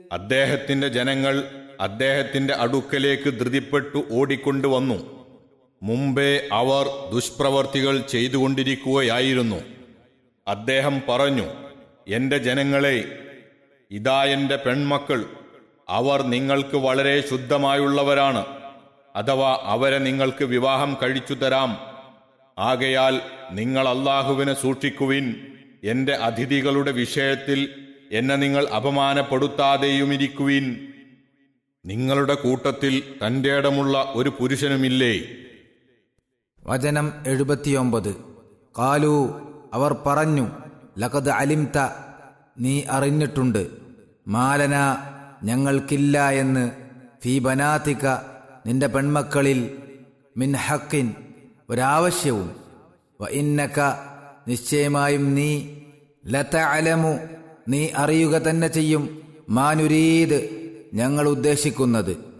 അദ്ദേഹത്തിന്റെ ജനങ്ങൾ അദ്ദേഹത്തിന്റെ അടുക്കലേക്ക് ധൃതിപ്പെട്ടു ഓടിക്കൊണ്ടുവന്നു മുമ്പേ അവർ ദുഷ്പ്രവർത്തികൾ ചെയ്തുകൊണ്ടിരിക്കുകയായിരുന്നു അദ്ദേഹം പറഞ്ഞു എന്റെ ജനങ്ങളെ ഇതാ എന്റെ പെൺമക്കൾ അവർ നിങ്ങൾക്ക് വളരെ ശുദ്ധമായുള്ളവരാണ് അഥവാ അവരെ നിങ്ങൾക്ക് വിവാഹം കഴിച്ചു തരാം ആകയാൽ നിങ്ങൾ അള്ളാഹുവിനെ സൂക്ഷിക്കുവിൻ എന്റെ അതിഥികളുടെ വിഷയത്തിൽ എന്നെ നിങ്ങൾ അപമാനപ്പെടുത്താതെയുമിരിക്കുവിൻ നിങ്ങളുടെ കൂട്ടത്തിൽ തന്റെ ഇടമുള്ള ഒരു പുരുഷനുമില്ലേ വചനം എഴുപത്തിയൊമ്പത് കാലു അവർ പറഞ്ഞു ലഖദ് അലിംത നീ അറിഞ്ഞിട്ടുണ്ട് മാലന ഞങ്ങൾക്കില്ല എന്ന് ഫീ ബനാത്തിക നിന്റെ പെൺമക്കളിൽ മിൻ ഹക്കിൻ ഒരാവശ്യവും വ ഇന്നക നിശ്ചയമായും നീ ലത അലമു നീ അറിയുക തന്നെ ചെയ്യും മാനുരീത് ഞങ്ങൾ ഉദ്ദേശിക്കുന്നത്